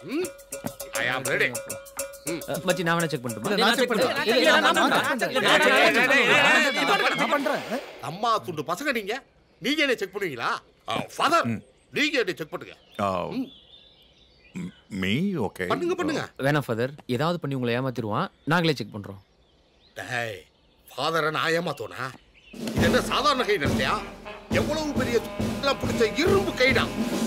I am ready மச்சி நான் வேணா செக் பண்ணட்டுமா இல்ல, நான் check பண்றேன். இல்ல, இல்ல, நான் பண்றேன். நான் பண்றேன் அம்மா துண்டு பசங்க நீங்க நீங்க என்ன செக் பண்ணுவீங்களா ஃபாதர் நீங்க என்ன செக் பண்ணுங்க மீ ஓகே பண்ணுங்க பண்ணுங்க வேணாம் ஃபாதர் ஏதாவது பண்ணி உங்களை ஏமாத்திடுவான் நாங்களே செக் பண்றோம் டேய் ஃபாதரை நான் ஏமாத்தோனா இது என்ன சாதாரண கை நடத்தியா எவ்வளவு பெரிய எல்லாம் பிடிச்ச இரும்பு கைடா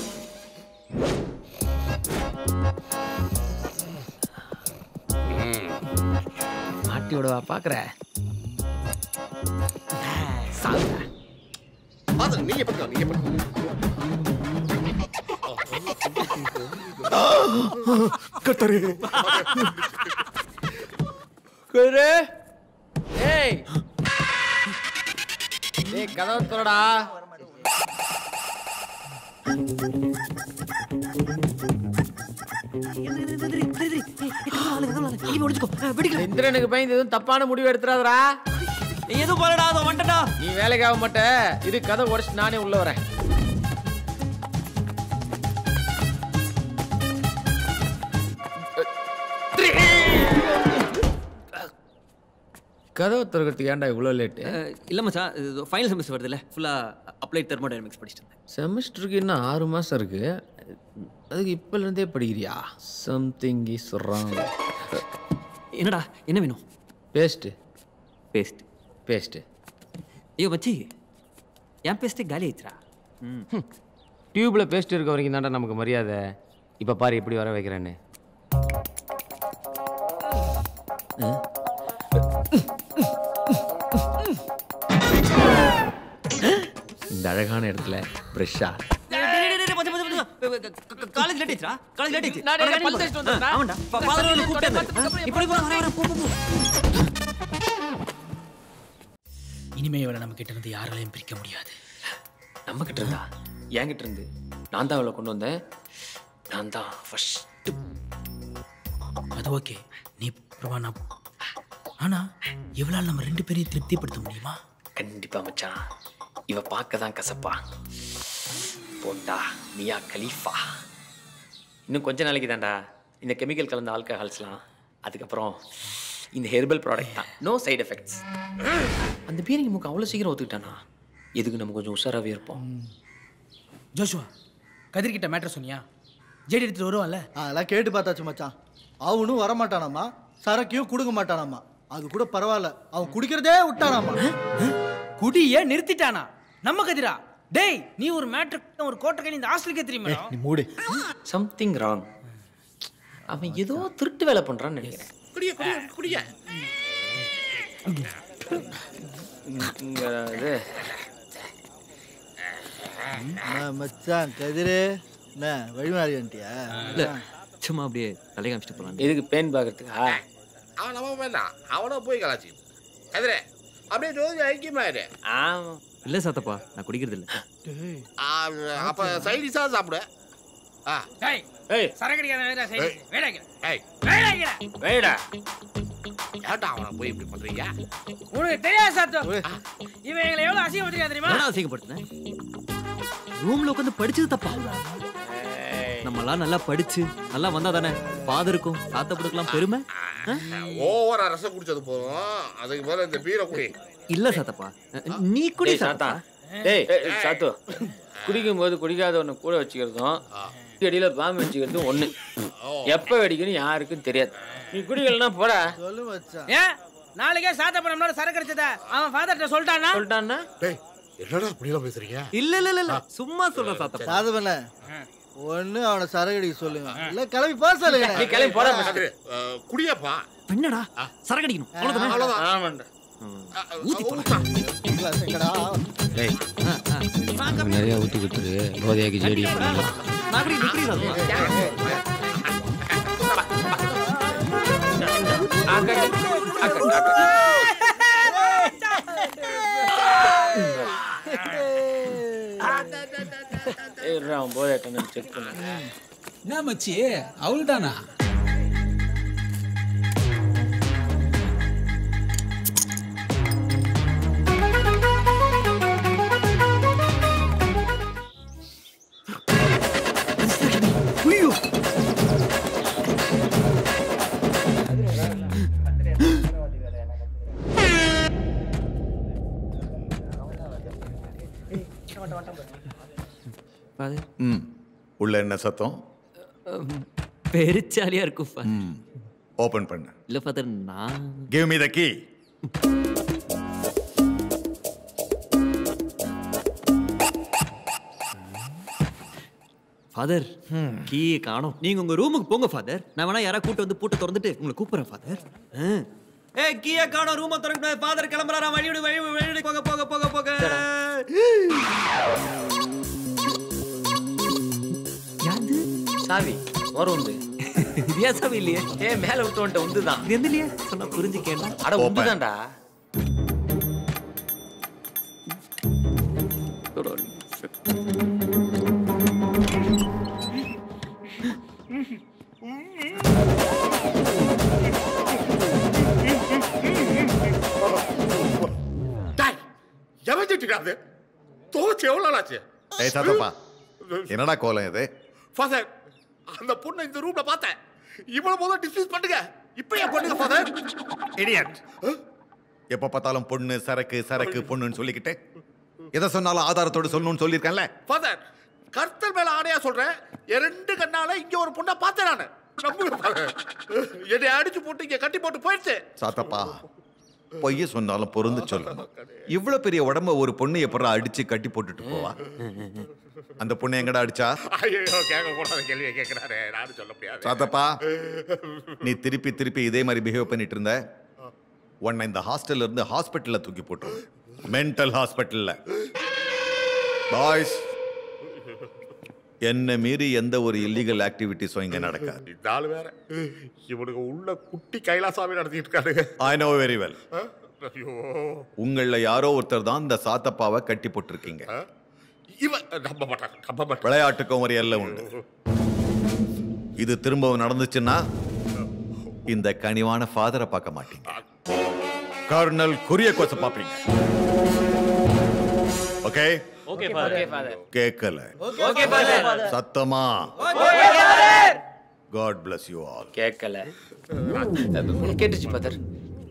மாட்டியோட பாக்குற ஃபாதர் நீங்க பண்ணுங்க நீங்க பண்ணுங்க கத்தரே குரு ஏய் ஏய் கதவை திறடா இந்திரனுக்கு பயந்து எதுவும் தப்பான முடிவு எடுத்துறாதடா எதுவும் போலடா அதை வந்துட்டா நீ வேலைக்கு ஆக மாட்ட இது கதை உடச்சு நானே உள்ள வரேன் கதவை திறக்கிறதுக்கு ஏன்டா இவ்வளோ லேட்டு இல்ல மச்சான் இது ஃபைனல் செமஸ்டர் வருதுல்ல ஃபுல்லா அப்ளைட் தெர்மோடைனமிக்ஸ் படிச்சிட்டு இருந்தேன் செமஸ்டருக்கு இன்னும் ஆறு மாதம் இருக்கு அதுக்கு இப்போலேருந்தே படிக்கிறியா சம்திங் இஸ் ராங் என்னடா என்ன வேணும் பேஸ்ட்டு பேஸ்ட் பேஸ்ட்டு ஐயோ மச்சி என் பேஸ்ட்டே காலி ஆயிடுச்சுடா ம் டியூப்பில் பேஸ்ட் இருக்க வரைக்கும் தான்டா நமக்கு மரியாதை இப்போ பாரு எப்படி வர வைக்கிறேன்னு இந்த அழகான இடத்துல ஃப்ரெஷ்ஷா காலேஜ் லேட் ஆயிடுச்சுடா காலேஜ் லேட் ஆயிடுச்சு நான் உனக்கு பல் தேய்ச்சிட்டு வந்துடுறேன். ஆமாண்டா பா- பாதரம் ஒண்ணு கூப்பிட்டே இருந்தாரு. இப்படி போ வர வர போ போ, போ இனிமே இவளை நம்ம கிட்ட இருந்து யாராலையும் பிரிக்க முடியாது நம்ம கிட்ட இருந்தா என்கிட்ட இருந்து நான் தான் அவளை கொண்டு வந்தேன் நான் தான் ஃபர்ஸ்ட் அது ஓகே நீ அப்புறமா நான் ஆனா இவளால் நம்ம ரெண்டு பேரையும் திருப்திப்படுத்த முடியுமா கண்டிப்பா மச்சான் இவ பார்க்க தான் கசப்பா போட்டா மியா கலீஃபா இன்னும் கொஞ்ச நாளைக்கு தான்டா இந்த கெமிக்கல் கலந்த ஆல்கஹால்ஸ்லாம் அதுக்கப்புறம் இந்த ஹெர்பல் ப்ராடக்ட் தான் நோ சைடு எஃபெக்ட்ஸ் அந்த பீரிங் முக்கு அவ்வளோ சீக்கிரம் ஒத்துக்கிட்டானா எதுக்கு நம்ம கொஞ்சம் உஷாராகவே இருப்போம் ஜோஷுவா கதிர்கிட்ட மேட்ரு சொன்னியா ஜேடி எடுத்துட்டு வருவான்ல அதெல்லாம் கேட்டு பார்த்தாச்சு மச்சான் அவனும் வரமாட்டானாமா சரக்கையும் கொடுக்க மாட்டானாமா அது கூட பரவாயில்ல அவன் குடிக்கிறதே விட்டானாமா குடிய நிறுத்திட்டானா நம்ம கதிரா டேய் நீ ஒரு மேட்ரு ஒரு கோட்டை இந்த ஹாஸ்டலுக்கே தெரியுமா நீ மூடு சம்திங் ராங் அவன் ஏதோ திருட்டு வேலை பண்ணுறான்னு நினைக்கிறேன் குடிய குடிய குடிய இங்க இது என்ன மச்சான் கதிரே என்ன வழிமாறி வந்துட்டியா இல்ல சும்மா அப்படியே தலை காமிச்சிட்டு போலாம் எதுக்கு பேன் பார்க்கறதுக்கா அவன் நம்ம வேண்டாம் அவனை போய் கலாச்சி கதிரே அப்படியே ஜோதி ஐக்கியமாயிரு ஆமா இல்ல சாத்தப்பா நான் குடிக்கிறது இல்ல ஆ, அப்ப சைடிஸா சாப்பிடு ஆ டேய் ஏய் சரக்கடிக்காத வேடா சைடு வேடாங்க ஏய் வேடாங்க வேடா ஏன்டா அவனை போய் இப்படி பண்றீங்க உனக்கு தெரியாது சாத்தோ இவன் எங்களை எவ்வளவு அசிங்கப்படுத்தியா தெரியுமா நான் அசிங்கப்படுத்தினேன் ரூம்ல உட்காந்து படிச்சது தப்பா நம்மலாம் நல்லா படிச்சு நல்லா வந்தா தானே ஃபாதருக்கும் சாத்த கொடுக்கலாம் பெருமை ஆ? ஓவரா ரசம் குடிச்சது போதும் அதுக்கு மேல இந்த பீரை குடி இல்ல சாத்தப்பா நீ குடி டேய் சாத்தா சாத்தா டேய் ஏய், சாத்து குடிக்கும் போது குடிக்காதவனை கூட வச்சுக்கிறதும் அடியில பாம்பு வச்சுக்கிறதும் ஒண்ணு எப்ப வெடிக்கணும் யாருக்கும் தெரியாது நீ குடிக்கலன்னா போடா சொல்லு மச்சான் ஏன் நாளைக்கே சாத்த பண்ணோட சரக்கு அடிச்சத அவன் ஃபாதர்ட்ட சொல்லிட்டானா சொல்லிட்டான்னா டேய் என்னடா இப்படிலாம் பேசுறீங்க இல்ல இல்ல இல்ல, இல்ல சும்மா சொல்றேன் சாத்தப்பா சாதவன ஒண்ணு அவனை சரகடிக்க சொல்லுங்க இல்ல கிளம்பி போக சொல்லுங்க நீ கிளம்பி போடா கதிரு, அஹ், குடியப்பா என்னடா சரக்கு அடிக்கணும் அவ்வளவுதானே அவ்வளவுதான் ஆமாண்டா அஹ், ஊத்தா. எங்கடா? டேய் நிறைய ஊத்தி கொடுத்துரு போதையாக்கி ஜேடி பண்ணலாம் நான் குடி நீ குடி சாத்தப்பா ஏய் அவன் போதையாட்டன்னு செக் பண்ணு என்ன மச்சி அவள்தானா ஃபாதர் ம் உள்ள என்ன சத்தம் பெருச்சாலியா இருக்கும் ஃபாதர் ம் ஓபன் பண்ணு இல்ல ஃபாதர் நான் give me the key father key காணோம் நீங்க உங்க ரூமுக்கு போங்க ஃபாதர் நான் வேணா யாரா கூட்டு வந்து பூட்டை திறந்துட்டு உங்களை கூப்பிடுறேன் ஃபாதர் ஏ கீய காணோம் ரூமை திறக்க ஃபாதர் கிளம்புறாரா வழி விடு வழி விடு, வழி விடு போக போக போக போக யாது சாவி வரும் உண்டு வித்தியாசம் இல்லையே ஏ மேல விட்டு வந்துட்ட உண்டு தான் இது எந்த இல்லையே சொன்னா புரிஞ்சுக்கேன்டா அட உண்டு தான்டா டாய் எவன் திட்டுறாது தோச்சு எவ்வளோ நாள் ஆச்சு ஏய் சாத்தப்பா என்னடா கோலம் இது ஃபாதர் அந்த பொண்ணை இந்த ரூம்ல பார்த்தேன் இவ்வளவு போதும் டிஸ்மிஸ் பண்ணுங்க இப்படியே பண்ணுங்க ஃபாதர் இடியட் எப்ப பார்த்தாலும் பொண்ணு சரக்கு சரக்கு பொண்ணுன்னு சொல்லிக்கிட்டு எதை சொன்னாலும் ஆதாரத்தோட சொல்லணும்னு சொல்லியிருக்கேன்ல ஃபாதர் கர்த்தர் மேல ஆணையா சொல்றேன் என் ரெண்டு கண்ணால இங்க ஒரு பொண்ணை பார்த்தேன் நானு நம்புங்க ஃபாதர் என்னை அடிச்சு போட்டு இங்க கட்டி போட்டு போயிடுச்சு சாத்தப்பா பொய்ய சொன்னாலும் பொருந்து சொல்லு இவ்வளவு பெரிய உடம்ப ஒரு பொண்ணு எப்படா அடிச்சு கட்டி போட்டுட்டு போவா அந்த பொண்ணு எங்கடா அடிச்சா ஐயோ கேட்க கூடாத கேள்வியை கேட்கிறாரு நானும் சொல்ல முடியாது சாத்தப்பா நீ திருப்பி திருப்பி இதே மாதிரி பிஹேவ் பண்ணிட்டு இருந்த உன்னை இந்த ஹாஸ்டல்ல இருந்து ஹாஸ்பிட்டல்ல தூக்கி போட்டு மென்டல் ஹாஸ்பிட்டல்ல பாய்ஸ் என்ன மீறி எந்த ஒரு இல்லீகல் ஆக்டிவிட்டிஸும் இங்க நடக்காது இந்த ஆள் வேற இவனுக்கு உள்ள குட்டி கைலாசாமி நடத்திட்டு இருக்கானுங்க ஐ நோ வெரி வெல் ஆ? ஐயோ உங்கள யாரோ ஒருத்தர் தான் இந்த சாத்தப்பாவை கட்டி போட்டிருக்கீங்க ஆ? இவன் நம்ப மாட்டான் நம்ப மாட்டான் விளையாட்டுக்கும் ஒரு எல்லை உண்டு இது திரும்பவும் நடந்துச்சுன்னா இந்த கனிவான ஃபாதரை பார்க்க மாட்டீங்க கர்னல் குரியகோச பாப்பீங்க ஓகே ஓகே ஃபாதர் கேட்கல ஓகே ஃபாதர் சத்தமா காட் bless யூ ஆல் கேட்கல கேட்டுச்சு ஃபாதர்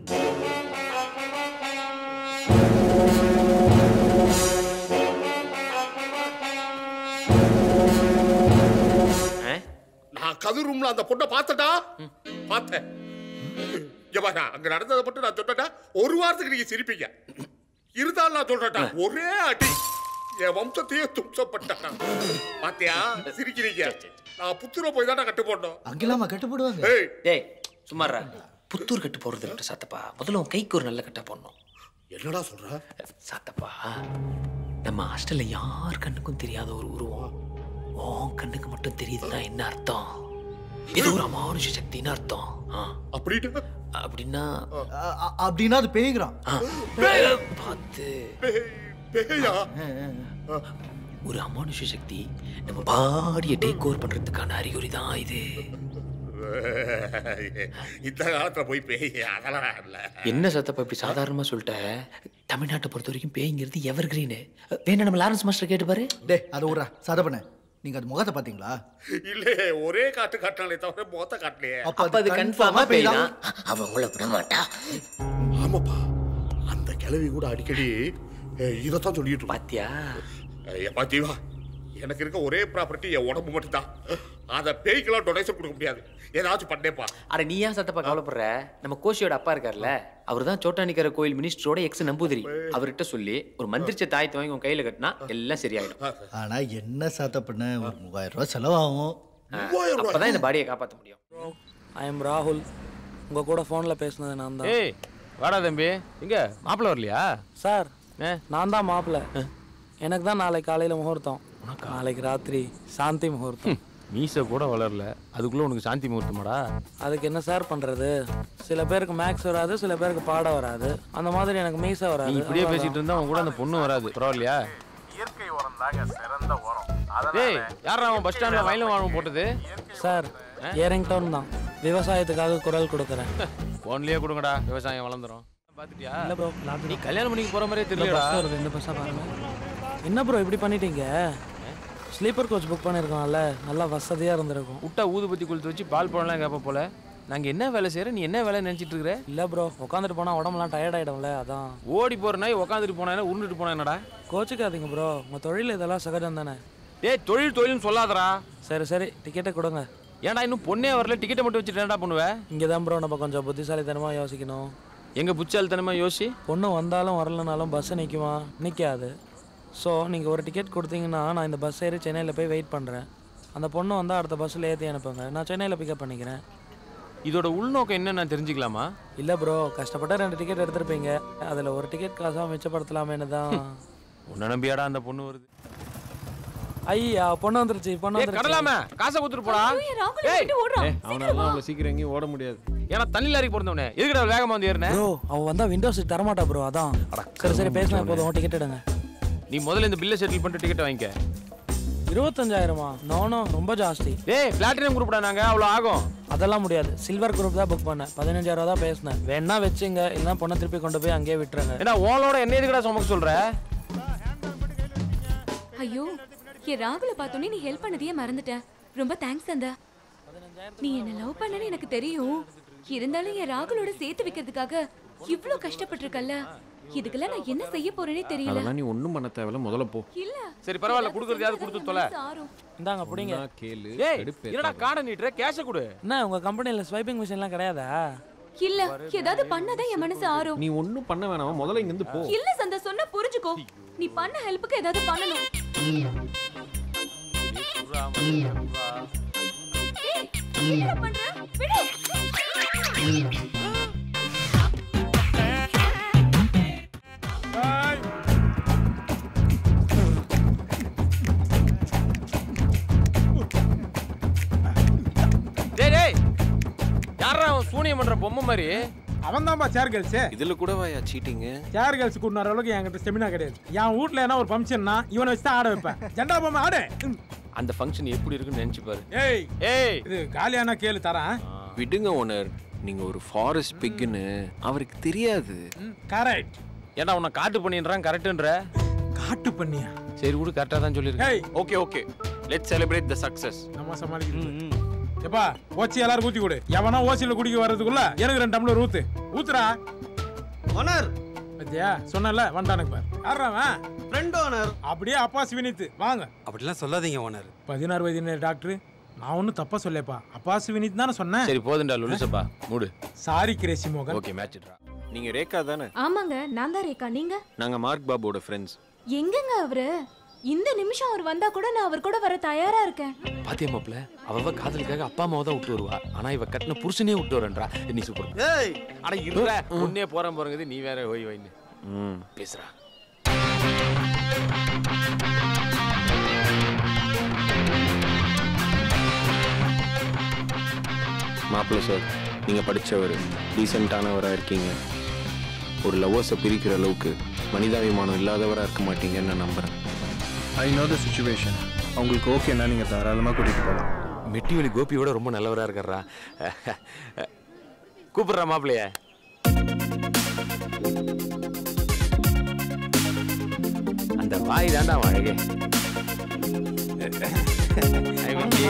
நான் கது ரூம்ல அந்த பொண்ணை பார்த்தடா பார்த்தேன் இங்க பாரு, அங்க நடந்ததை மட்டும் நான் சொன்னேன்னா ஒரு வாரத்துக்கு நீங்க சிரிப்பீங்க இருந்தாலும் நான் சொல்றேன்டா ஒரே அடி என் வம்சத்தையே தும்சப்பட்டான் பாத்தியா சிரிக்கிறீங்க நான் புத்துர போய் தான் கட்டு போடணும் அங்கெல்லாமா கட்டுப்படுவாங்க ஏய் டேய் சும்மாறா புத்தூர் கட்டு போடுறது இருக்கட்டும் சாத்தப்பா முதல்ல உன் கைக்கு ஒரு நல்ல கட்டை போடணும் என்னடா சொல்ற சாத்தப்பா நம்ம ஹாஸ்டல்ல யார் கண்ணுக்கும் தெரியாத ஒரு உருவம் உன் கண்ணுக்கு மட்டும் தெரியுதுன்னா என்ன அர்த்தம் இது ஒரு அமானுஷ சக்தின்னு அர்த்தம் ஆ, அப்படின்னு அப்படின்னா அ- அ- அப்படின்னா அது பேய்கிறான் ஆ, பார்த்து பேய், பேயா ஒரு அமானுஷ சக்தி நம்ம பாடியை டேக் ஓவர் பண்றதுக்கான அறிகுறி தான் இது இந்த காலத்துல போய் பேய் அதெல்லாம் இல்ல என்ன சத்தப்பா இப்படி சாதாரணமா சொல்லிட்ட தமிழ்நாட்டை பொறுத்த வரைக்கும் பேய்ங்கிறது எவர் கிரீனு வேணா நம்ம லாரன்ஸ் மாஸ்டர் கேட்டு பாரு டே அதை விட்றா சதை பண்ண நீங்க அது முகத்தை பாத்தீங்களா இல்ல ஒரே காட்டு காட்டினாலே தவிர மொத்த காட்டலையே அப்ப அது கன்ஃபார்மா பேய் தான் அவன் உங்களை விட மாட்டா ஆமாப்பா அந்த கிழவி கூட அடிக்கடி அஹ், இதைத்தான் சொல்லிட்டு இருப்பா. பாத்தியா அஹ், ஏப்பா ஜீவா எனக்கு இருக்க ஒரே ப்ராப்பர்ட்டி என் உடம்பு மட்டும்தான் அதை பேய்க்கெல்லாம் டொனேஷன் கொடுக்க முடியாது ஏதாச்சும் பண்ணேப்பா அட நீ ஏன் சத்தப்பா கவலைப்படுற நம்ம கோஷியோட அப்பா இருக்கார்ல அவர் தான் சோட்டானிக்கர கோயில் மினிஸ்டரோட எக்ஸ் நம்பூதிரி அவர்கிட்ட சொல்லி ஒரு மந்திரிச்ச தாயத்தை வாங்கி உன் கையில கட்டினா எல்லாம் சரியாயிடும் ஆனா என்ன சாத்த பண்ண ஒரு மூவாயிரம் ரூபாய் செலவாகும் மூவாயிரம் ரூபாய் அப்பதான் இந்த பாடியை காப்பாத்த முடியும் ஐ எம் ராகுல் உங்க கூட ஃபோன்ல பேசுனது நான் தான் ஏய் வாடா தம்பி இங்க மாப்பிள்ள வரலையா சார் ஏ? நான் தான் மாப்பிள்ள எனக்கு தான் நாளைக்கு காலையில முகூர்த்தம் நாளைக்கு ராத்திரி சாந்தி முகூர்த்தம் மீச கூட வளரல அதுக்குள்ள உனக்கு சாந்தி முகூர்த்தமாடா அதுக்கு என்ன சார் பண்றது சில பேருக்கு மேக்ஸ் வராது சில பேருக்கு பாட வராது அந்த மாதிரி எனக்கு மீச நீ வராது இப்படியே பேசிட்டு இருந்தா உன் கூட அந்த பொண்ணு வராது பரவாயில்லையா ஏய் யாரா அவன் பஸ் ஸ்டாண்ட்ல வயலும் வாழும் போட்டது சார் ஏரிங்டவுன் தான் விவசாயத்துக்காக குரல் கொடுக்குறேன் போன்லயே கொடுங்கடா விவசாயம் வளர்ந்துரும் பாத்துட்டியா இல்ல ப்ரோ நீ கல்யாணம் பண்ணிக்க போற மாதிரியே இந்த தெரியலடா பஸ் வருது இந்த பஸ்ஸை பாருங்க என்ன ப்ரோ இப்படி பண்ணிட்டீங்க ஸ்லீப்பர் கோச் புக் பண்ணியிருக்கோம்ல நல்லா வசதியாக இருந்திருக்கும் விட்டா ஊதுபத்தி கொளுத்து வச்சு பால் பழம்லாம் கேப்ப போல நாங்க என்ன வேலை செய்யறோம் நீ என்ன வேலை நினைச்சிட்டு இருக்கிற இல்லை ப்ரோ உட்காந்துட்டு போனால் உடம்புலாம் டயர்ட் ஆகிடும்ல அதான் ஓடி போற நாய் உக்காந்துட்டு போனா உருண்டுட்டு போனா என்னடா கோச்சிக்காதீங்க ப்ரோ உங்கள் தொழில் இதெல்லாம் சகஜம் தானே டேய் தொழில் தொழில்னு சொல்லாதடா சரி சரி டிக்கெட்டை கொடுங்க ஏன்டா இன்னும் பொண்ணே வரல டிக்கெட்டை மட்டும் வச்சுட்டு என்னடா பண்ணுவ இங்கே தான் ப்ரோ நம்ம கொஞ்சம் புத்திசாலித்தனமாக யோசிக்கணும் எங்க புச்சாலித்தனமா யோசி பொண்ணு வந்தாலும் வரலனாலும் பஸ்ஸு நிற்குமா நிற்காது ஸோ நீங்கள் ஒரு டிக்கெட் கொடுத்தீங்கன்னா நான் இந்த பஸ் ஏறி சென்னையில் போய் வெயிட் பண்ணுறேன் அந்த பொண்ணு வந்தால் அடுத்த பஸ்ஸில் ஏற்றி அனுப்புங்க நான் சென்னையில் பிக்கப் பண்ணிக்கிறேன் இதோட உள்நோக்கம் என்ன நான் தெரிஞ்சுக்கலாமா இல்லை ப்ரோ கஷ்டப்பட்ட ரெண்டு டிக்கெட் எடுத்திருப்பீங்க அதில் ஒரு டிக்கெட் காசாக மிச்சப்படுத்தலாமேன்னு தான் உன்னை நம்பியாடா அந்த பொண்ணு வருது ஐயா பொண்ணு வந்துருச்சு பொண்ணு ஏய் வந்துருச்சு கடலாம காசை கொடுத்துட்டு போடா ஏய் அவனால அவ்வளோ சீக்கிரம் எங்கேயும் ஓட முடியாது ஏன்னா தண்ணி லாரி பிறந்தவனே எதுக்குடா வேகமா வந்து ஏறின ப்ரோ அவ வந்தா விண்டோ சீட் தரமாட்டா ப்ரோ அதான் சரி சரி பேசினா போதும் டிக்கெட் எடுங்க நீ முதல்ல இந்த பில்லை செட்டில் பண்ணிட்டு டிக்கெட் வாங்கிக்க இருபத்தஞ்சாயிரமா நோனோ ரொம்ப ஜாஸ்தி டேய் பிளாட்டினம் குரூப்டா நாங்க அவ்வளோ ஆகும் அதெல்லாம் முடியாது சில்வர் குரூப் தான் புக் பண்ணேன் பதினஞ்சாயிரம் தான் பேசினேன் வேணா வச்சுங்க இல்லைன்னா பொண்ணை திருப்பி கொண்டு போய் அங்கேயே விட்டுருங்க ஏன்னா ஓனோட என்ன எதுக்குடா சுமக்க சொல்ற ஐயோ என் ராகுல பார்த்தோன்னே நீ ஹெல்ப் பண்ணதையே மறந்துட்டேன் ரொம்ப தேங்க்ஸ் அந்த நீ என்ன லவ் பண்ணனு எனக்கு தெரியும் இருந்தாலும் என் ராகுலோட சேர்த்து வைக்கிறதுக்காக இவ்ளோ கஷ்டப்பட்டிருக்கல்ல இதுக்கெல்லாம் நான் என்ன செய்ய போறேனே தெரியல அதெல்லாம் நீ ஒன்றும் பண்ண தேவையில்ல முதல்ல போ இல்ல சரி பரவாயில்ல கொடுக்குறதையாவது கொடுத்து தொலை ஆறும் இந்தாங்க பிடிங்க நான் கேளு ஏய் கடுப்பு என்னடா காடை நீட்டுற கேஷை கொடு என்ன உங்க கம்பெனியில் ஸ்வைப்பிங் மிஷின்லாம் கிடையாதா இல்ல ஏதாவது பண்ணாதான் என் மனசு ஆறும் நீ ஒன்றும் பண்ண வேணாம் முதல்ல இங்கேருந்து போ இல்ல சந்தா சொன்னா புரிஞ்சுக்கோ நீ பண்ண ஹெல்ப்புக்கு ஏதாவது பண்ணணும் ஏய், என்னடா பண்ற விடு டேய் டேய் யாரா அவன் சூனியம் பண்ற பொம்மை மாதிரி அவன் தான்ப்பா சேர் கேர்ள்ஸ் இதுல கூட வாயா சீட்டிங்கு சேர் கேர்ள்ஸ் கூட்டின அளவுக்கு என்கிட்ட செமினா கிடையாது என் வீட்ல என்ன ஒரு ஃபங்க்ஷன்னா இவனை வச்சு தான் ஆட வைப்பேன் ஜெண்டா பொம்மை ஆடு ம். அந்த ஃபங்க்ஷன் எப்படி இருக்குன்னு நினைச்சு பாரு ஏய் ஏய் இது காலியான கேளு தரேன் விடுங்க ஓனர் நீங்க ஒரு ஃபாரஸ்ட் பிக்குன்னு அவருக்கு தெரியாது கரெக்ட் ஏன்டா உன்னை காட்டு பண்ணின்றான் கரெக்டுன்ற காட்டு பண்ணியா சரி கூட கரெக்டாக தான் சொல்லியிருக்கேன் ஏய் okay okay let celebrate the success நம்ம சமாளிக்கிறது எப்பா ஓச்சி எல்லாரும் ஊத்தி கொடு எவனா ஓசியில குடிக்க வர்றதுக்குள்ள எனக்கு ரெண்டு டம்ளர் ஊத்து ஊத்துடா ஓனர் பத்தியா சொன்னல வந்தானுக்கு பார் யாரா அவன் ஃப்ரெண்ட் ஓனர் அப்படியே அப்பாஸ் வினித் வாங்க அப்படிலாம் சொல்லாதீங்க ஓனர் பதினாறு வயது டாக்டர் நான் ஒன்றும் தப்பா சொல்லப்பா அப்பாஸ் வினித் தானே சொன்னேன் சரி போதுண்டா லுலுசப்பா மூடு சாரி கிரேசி மோகன் ஓகே மேட்ச்டா நீங்க ரேகா தானே ஆமாங்க நான் தான் ரேகா நீங்க நாங்க மார்க் பாபுவோட ஃப்ரெண்ட்ஸ் எங்கங்க அவரு இந்த நிமிஷம் அவர் வந்தா கூட நான் அவர் கூட வர தயாரா இருக்கேன் பாத்தியா மாப்ள அவ காதலுக்காக அப்பா அம்மாவை தான் விட்டு வருவா ஆனா இவ கட்டின புருஷனே விட்டு வரன்றா நீ சூப்பர் ஏய் அட இருடா உன்னே போறேன் போறங்குது நீ வேற ஓய் வைன்னு ம் பேசுறா மாப்பிள்ள சார் நீங்கள் படித்தவர் டீசெண்டானவராக இருக்கீங்க ஒரு லவ்வர்ஸை பிரிக்கிற அளவுக்கு மனிதாபிமானம் இல்லாதவராக இருக்க மாட்டீங்கன்னு நான் நம்புகிறேன் ஐ நோ த சுச்சுவேஷன் உங்களுக்கு ஓகேன்னா நீங்கள் தாராளமாக கூட்டிகிட்டு போகலாம் மெட்டிவெளி கோபியோட ரொம்ப நல்லவரா இருக்காரா கூப்பிடுறா மாப்பிளைய அந்த வாய் தாண்டா அவன் அழகே Hi, மச்சி.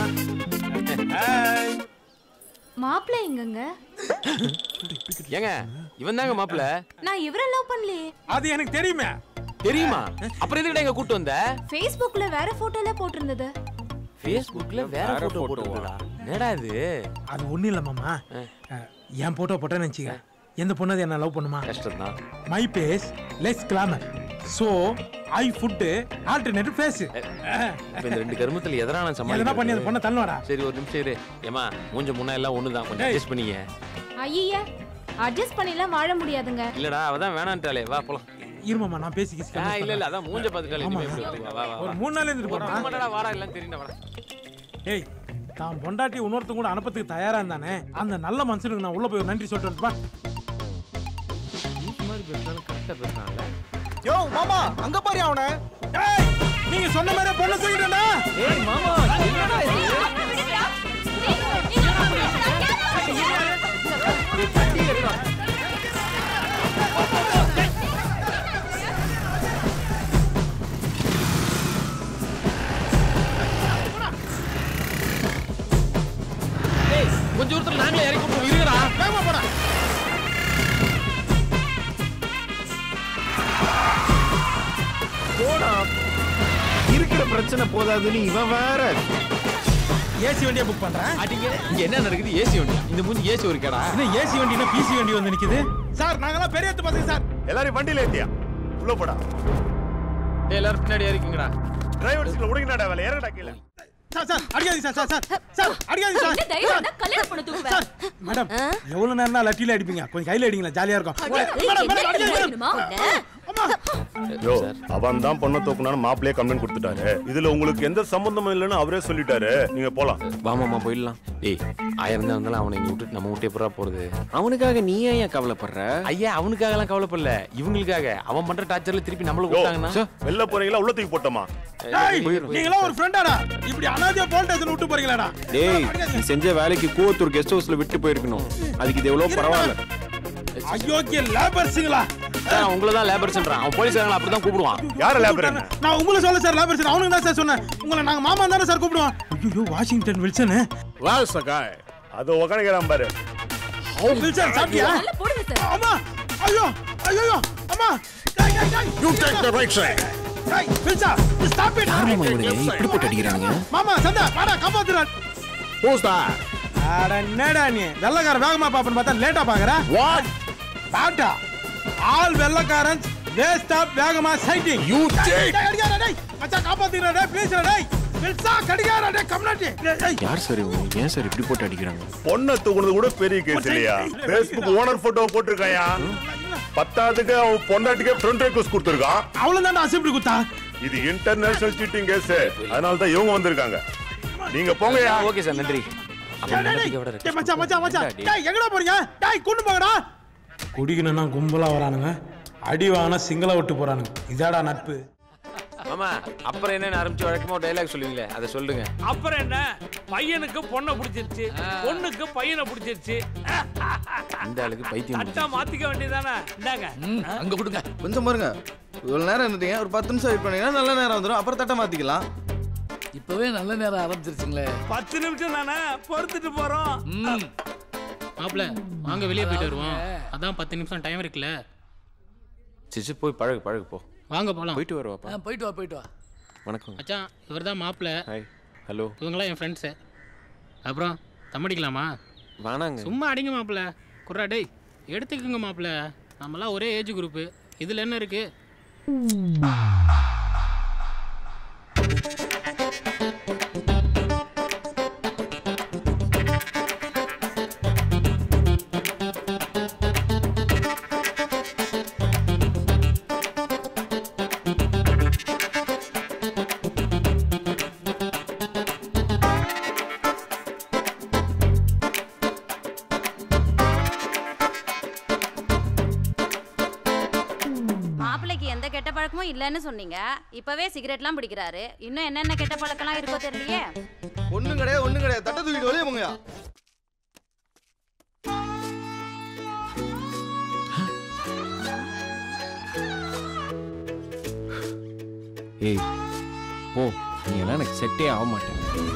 மாப்பிள்ளை எங்கங்க ஏங்க இவன் தாங்க மாப்பிள்ள நான் இவரை லவ் பண்ணலையே அது எனக்கு தெரியுமே தெரியுமா அப்புறம் எதுக்கிட்ட எங்க கூட்டு வந்த ஃபேஸ்புக்ல வேற போட்டோல போட்டிருந்தது ஃபேஸ்புக்ல வேற போட்டோ போட்டுருக்கா என்னடா இது அது ஒண்ணும் இல்ல மாமா அஹ், என் போட்டோ போட்டேன்னு நினச்சிக்க எந்த பொண்ணு என்ன லவ் பண்ணுமா கஷ்டம் தான் my face less glamour so I put alternative face இப்ப இந்த ரெண்டு கருமத்துல எதனா நான் எதனா பண்ணி அந்த சமாளிக்கிறேன் பொண்ணை தள்ளுவாடா சரி ஒரு நிமிஷம் இரு ஏமா மூஞ்ச முன்னா எல்லாம் ஒண்ணுதான் கொஞ்சம் அட்ஜஸ்ட் பண்ணிக்க ஐய அட்ஜஸ்ட் பண்ணிலாம் வாழ முடியாதுங்க இல்லடா அவ தான் வேணான்ட்டாளே வா போலாம் இருமாமா நான் பேசி கிசி ஆ, இல்ல இல்ல அதான் மூஞ்ச பாத்துட்டாலே இனிமே எப்படி இருக்கு? வா, வா, வா, ஒரு வா. மூணு நாள் இருந்துட்டு ஒரு போறா ஆமாடா, வாடா எல்லாம் தெரியும்டா வாடா ஏய் தான் பொண்டாட்டி இன்னொருத்தங்க கூட அனுப்பத்துக்கு தயாரா இருந்தானே அந்த நல்ல மனுஷனுக்கு நான் உள்ள போய் ஒரு நன்றி சொல்லிட்டு வரட்டுமா? மாதிரி பேசுறாலும் கரெக்டா பேசுறான்ல யோ மாமா அங்க பாரு அவனை ஏய் நீங்க சொன்ன மாதிரி பொண்ணு சொல்லிட்டேன்டா ஏய் மாமா என்னடா இது ஏய் கொஞ்சம் தூரத்துல நாங்களே இறக்கி விட்டுருவோம் இருங்கடா வேகமா போடா போடா இருக்கு இருக்கிற பிரச்சனை போதாதுன்னு இவன் வேற ஏசி வண்டியா புக் பண்றேன் அடிங்க இங்க என்ன நடக்குது ஏசி வண்டி இந்த மூஞ்சி ஏசி ஒரு கடா என்ன ஏசி வண்டினா பிசி வண்டி வந்து நிக்குது சார் நாங்கெல்லாம் பெரிய இடத்து பசங்க சார் எல்லாரும் வண்டியில ஏத்தியா உள்ள போடா எல்லாரும் பின்னாடி இருக்கீங்கடா டிரைவர் சீட்ல உடுங்கடா வேலை இறங்கடா கீழே சார் சார் அடிக்காதீங்க சார் சார் சார் சார் அடிக்காதீங்க சார் என்ன தைரியம் இருந்தா கல்யாணம் பண்ண தூக்குவேன் சார் மேடம் எவ்வளவு நேரம் தான் லட்டில அடிப்பீங்க கொஞ்சம் கையில அடிங்களா ஜாலியா இருக்கும் மேடம் மேடம் அடிக்காதீங்க வேணுமா யோ அவன் தான் பொண்ணை தூக்குனான்னு மாப்பிளையே கம்ப்ளைண்ட் கொடுத்துட்டாரு இதுல உங்களுக்கு எந்த சம்பந்தமும் இல்லைன்னு அவரே சொல்லிட்டாரு நீங்க போலாம் வாமாமா போயிடலாம் டேய் ஆயிரம் தான் இருந்தாலும் அவனை இங்க விட்டுட்டு நம்ம விட்டு எப்படா போறது அவனுக்காக நீ ஏன் கவலைப்படுற ஐயா அவனுக்காகலாம் கவலைப்படல இவங்களுக்காக அவன் பண்ற டார்ச்சர்ல திருப்பி நம்மள யோ, விட்டாங்கன்னா வெளில போறீங்களா உள்ள தூக்கி போட்டோமா டேய் நீங்களாம் ஒரு ஃப்ரெண்டாடா இப்படி அனாதையா போல் ஸ்டேஷன் விட்டு போறீங்களாடா டேய் நீ செஞ்ச வேலைக்கு கூவத்தூர் கெஸ்ட் ஹவுஸ்ல விட்டு போயிருக்கணும் அதுக்கு இது எவ்வளவு பரவாயில்ல அயோக்கிய லேபர்ஸுங்களா சார் உங்களை தான் லேபர்ஸ்ன்றான் அவன் போலீஸ்காரங்களை அப்படி தான் கூப்பிடுவான் யார நான் உங்களை சொல்ல சார் லேபர்ஸ் அவனுக்கு தான் சார் சொன்னேன் உங்களை நாங்க மாமா தானே சார் கூப்பிடுவோம் ஐயோ வாஷிங்டன் வில்சன் வாவ் சகாய் அது உக்காந்துக்கிறான் பாரு வில்சன் சாப்பிட்டியா நல்லா போடுங்க சார் அம்மா ஐயோ ஐயோ அம்மா டேய் டேய் டேய் you take the right side டேய் வில்சா ஸ்டாப் இட் யார் மாமா இவனுங்க இப்படி போட்டு அடிக்கிறானுங்க மாமா சந்தா வாடா காப்பாத்துறா ஹூஸ் தட் அட என்னடா நீ வெள்ளக்கார வேகமா பாப்பன்னு பார்த்தா லேட்டா பாக்குற வாட் பாட்டா ஆல் வெள்ளக்காரன் வேஸ்ட் ஆப் வேகமா சைட்டிங் யூ டேக் டேய் அடிக்காத டேய் மச்சான் காப்பாத்துறா டேய் ப்ளீஸ் டேய் வில்சா கடிகாரா டேய் கம்னாட்டி டேய் யார் சார் இவங்க ஏன் சார் இப்படி போட்டு அடிக்கிறாங்க பொண்ணை தூக்குனது கூட பெரிய கேஸ் இல்லையா பேஸ்புக் ஓனர் போட்டோ போட்டிருக்காயா பத்தாவதுக்கு அவன் பொண்டாட்டிக்கே ஃப்ரெண்ட் ரெக்வஸ்ட் கொடுத்துருக்கான் அவ்வளவு தான் அசெம்பிளி குத்தா இது இன்டர்நேஷனல் சீட்டிங் கேஸ் அதனால தான் இவங்க வந்திருக்காங்க நீங்க போங்கயா ஓகே சார் நன்றி அவன் டேய், நினைக்க டேய், விட டேய், மச்சான் மச்சான் மச்சான் டேய் எங்கடா போறீங்க டேய் கூண்டு போங்கடா குடிக்கணும்னா கும்பலா வரானுங்க அடி வாங்கினா சிங்களா விட்டு போறானுங்க இதாடா நட்பு மாமா அப்புறம் என்ன ஆரம்பிச்சு வழக்கமா ஒரு டைலாக் சொல்லுவீங்களே அதை சொல்லுங்க அப்புறம் என்ன பையனுக்கு பொண்ணை பிடிச்சிருச்சு பொண்ணுக்கு பையனை பிடிச்சிருச்சு இந்த ஆளுக்கு பைத்தியம் அட்டா மாத்திக்க வேண்டியதானே இந்தாங்க அங்க கொடுங்க கொஞ்சம் பாருங்க இவ்வளவு நேரம் இருந்தீங்க ஒரு பத்து நிமிஷம் வெயிட் பண்ணீங்கன்னா நல்ல நேரம் வந்துடும் அப்புறம் தட்டை மாத்திக்கலாம் இப்பவே நல்ல நேரம் ஆரம்பிச்சிருச்சுங்களே பத்து நிமிஷம் தானே பொறுத்துட்டு போறோம் மாப்பிள வாங்க வெளியே போயிட்டு வருவோம் அதான் பத்து நிமிஷம் டைம் இருக்குல்ல சிச்சு போய் பழகு பழகு போ வாங்க போலாம் போயிட்டு வருவாப்பா ஆ, போயிட்டு வா போயிட்டு வா வணக்கம் மச்சான் இவர் தான் மாப்பிள ஹாய் ஹலோ இவங்களாம் என் ஃப்ரெண்ட்ஸு அப்புறம் தம்மடிக்கலாமா வேணாங்க சும்மா அடிங்க மாப்பிள குர்ரா டேய் எடுத்துக்கோங்க மாப்பிள நம்மலாம் ஒரே ஏஜ் குரூப்பு இதில் என்ன இருக்கு மாப்பிள்ளைக்கு எந்த கெட்ட பழக்கமும் இல்லைன்னு சொன்னீங்க இப்பவே சிகரெட்லாம் பிடிக்கிறாரு இன்னும் என்னென்ன கெட்ட பழக்கம்லாம் இருக்கோ தெரியலையே ஒண்ணும் கிடையாது ஒண்ணும் கிடையாது தட்டை தூக்கிட்டு வெளியே போங்கயா ஏய் போ நீ எல்லாம் எனக்கு செட்டே ஆக மாட்டேன்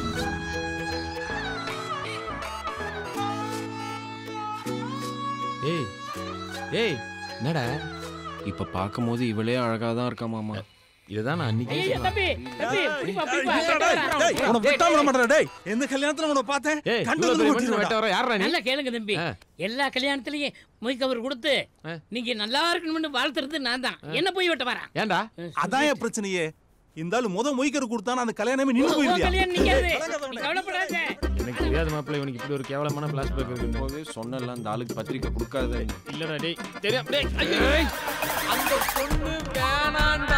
ஏய் ஏய் என்னடா இப்ப பார்க்கும்போது இவளே அழகா தான் இருக்கா மாமா இதுதான் நான் அன்னைக்கு ஐயா தம்பி தம்பி புடிப்பா புடிப்பா உனக்கு விட்டாம மாட்டேன் டேய் எந்த கல்யாணத்துல உன்னை பார்த்தேன் ஏய், கண்டு இவ்வளவு வந்து பெரிய கொட்டிடுவேன்டா. மனுஷன் வெட்ட வர யார்றா நீ? நல்லா கேளுங்க தம்பி ஆ. எல்லா கல்யாணத்துலயும் மொய் கவர் கொடுத்து நீங்க நல்லா இருக்கணும்னு வாழ்த்துறது நான் தான் என்ன போய் வெட்ட வரேன் ஏன்டா அதான் என் பிரச்சனையே இந்த ஆளு முத மொய்க்கர் கொடுத்தானா அந்த கல்யாணமே நின்னு உன் போயிருவியா கல்யாணம் நிக்காது நீ கவலைப்படாத எனக்கு தெரியாத மாப்பிள்ள இவனுக்கு இப்படி ஒரு கேவலமான பிளாஸ்பேக் இருக்கு போது சொன்னல அந்த ஆளுக்கு பத்திரிக்கை கொடுக்காத இல்லடா டேய் தெரியும் டேய் ஐயோ அந்த பொண்ணு வேணாண்டா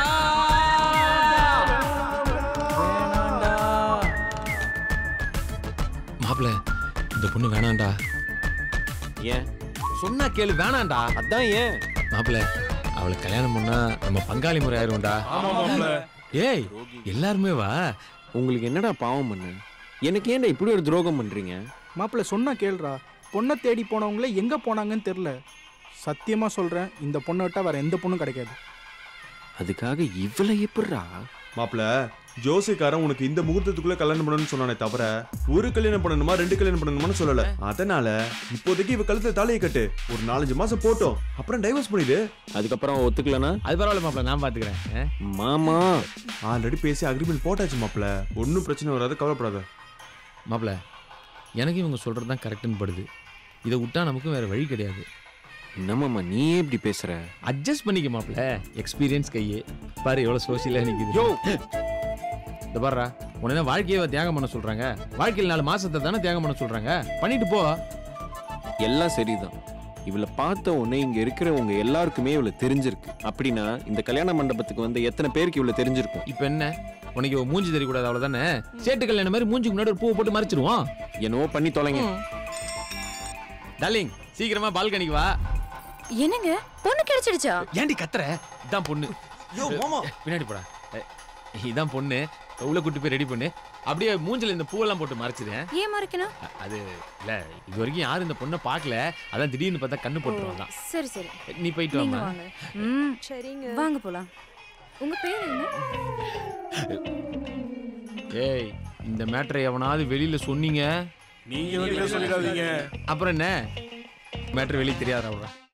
மாப்பிள்ள இந்த பொண்ணு வேணாண்டா ஏன் சொன்னா கேளு வேணாண்டா அதான் ஏன் மாப்பிள்ள அவளை கல்யாணம் பண்ணா நம்ம பங்காளி முறை ஆயிரும்டா ஏய் எல்லாருமே வா உங்களுக்கு என்னடா பாவம் பண்ணு எனக்கு ஏன்டா இப்படி ஒரு துரோகம் பண்றீங்க மாப்பிள்ள சொன்னா கேளுடா பொண்ணை தேடி போனவங்களே எங்க போனாங்கன்னு தெரியல சத்தியமா சொல்றேன் இந்த பொண்ணை விட்டா வேற எந்த பொண்ணும் கிடைக்காது அதுக்காக இவ்வளவு எப்படிடா மாப்பிள ஜோசிக்காரன் உனக்கு இந்த முகூர்த்தத்துக்குள்ள கல்யாணம் பண்ணணும்னு சொன்னானே தவிர ஒரு கல்யாணம் பண்ணணுமா ரெண்டு கல்யாணம் பண்ணணுமான்னு சொல்லல அதனால இப்போதைக்கு இவ கழுத்துல தாலியை கட்டு ஒரு நாலஞ்சு மாசம் போட்டோம் அப்புறம் டைவர்ஸ் பண்ணிடு அதுக்கப்புறம் ஒத்துக்கலனா அது பரவாயில்ல மாப்பிள்ள நான் பாத்துக்கிறேன் மாமா ஆல்ரெடி பேசி அக்ரிமெண்ட் போட்டாச்சு மாப்ள ஒன்றும் பிரச்சனை வராது கவலைப்படாத மாப்பிள்ள எனக்கு இவங்க சொல்றது தான் கரெக்டுன்னு படுது இதை விட்டா நமக்கும் வேற வழி கிடையாது என்னமாமா நீ எப்படி பேசுற அட்ஜஸ்ட் பண்ணிக்க மாப்பிள்ள எக்ஸ்பீரியன்ஸ் கையே பாரு எவ்வளவு சோசியலா நிக்குது யோ இந்த பாருடா உடனே வாழ்க்கையை தியாகம் பண்ண சொல்றாங்க வாழ்க்கையில் நாலு மாசத்தை தானே தியாகம் பண்ண சொல்றாங்க பண்ணிட்டு போ எல்லாம் சரிதான் இவளை பார்த்த உடனே இங்க இருக்கிறவங்க எல்லாருக்குமே இவளை தெரிஞ்சிருக்கு அப்படின்னா இந்த கல்யாண மண்டபத்துக்கு வந்து எத்தனை பேருக்கு இவளை தெரிஞ்சிருக்கும் இப்போ என்ன உனக்கு இவ மூஞ்சி தெரியக்கூடாது அவ்வளவுதானே சேட்டு கல்யாணம் மாதிரி மூஞ்சிக்கு முன்னாடி ஒரு பூவை போட்டு மறைச்சிருவோம் என்னவோ பண்ணி தொலைங்க டார்லிங் சீக்கிரமா பால்கனிக்கு வா என்னங்க பொண்ணு கிடைச்சிடுச்சா ஏன்டி கத்துற இதான் பொண்ணு யோ, மாமா. பின்னாடி போடா அஹ், இதான் பொண்ணு உள்ள கூட்டி போய் ரெடி பண்ணு அப்படியே மூஞ்சில இந்த பூவெல்லாம் போட்டு மறைச்சிதேன் ஏன் மறைக்கணும் அது இல்ல இது வரைக்கும் யாரும் இந்த பொண்ணை பார்க்கல அதான் திடீர்னு பார்த்தா கண்ணு போட்டுருவாங்க தான் சரி சரி நீ போயிட்டு நீங்க வாமா வாங்க ம் சரிங்க வாங்க போலாம் உங்க பேர் என்ன ஏய் இந்த மேட்டரை எவனாவது வெளியில சொன்னீங்க நீங்க வெளியில சொல்லிடாதீங்க அப்புறம் என்ன மேட்டர் வெளியே தெரியாதா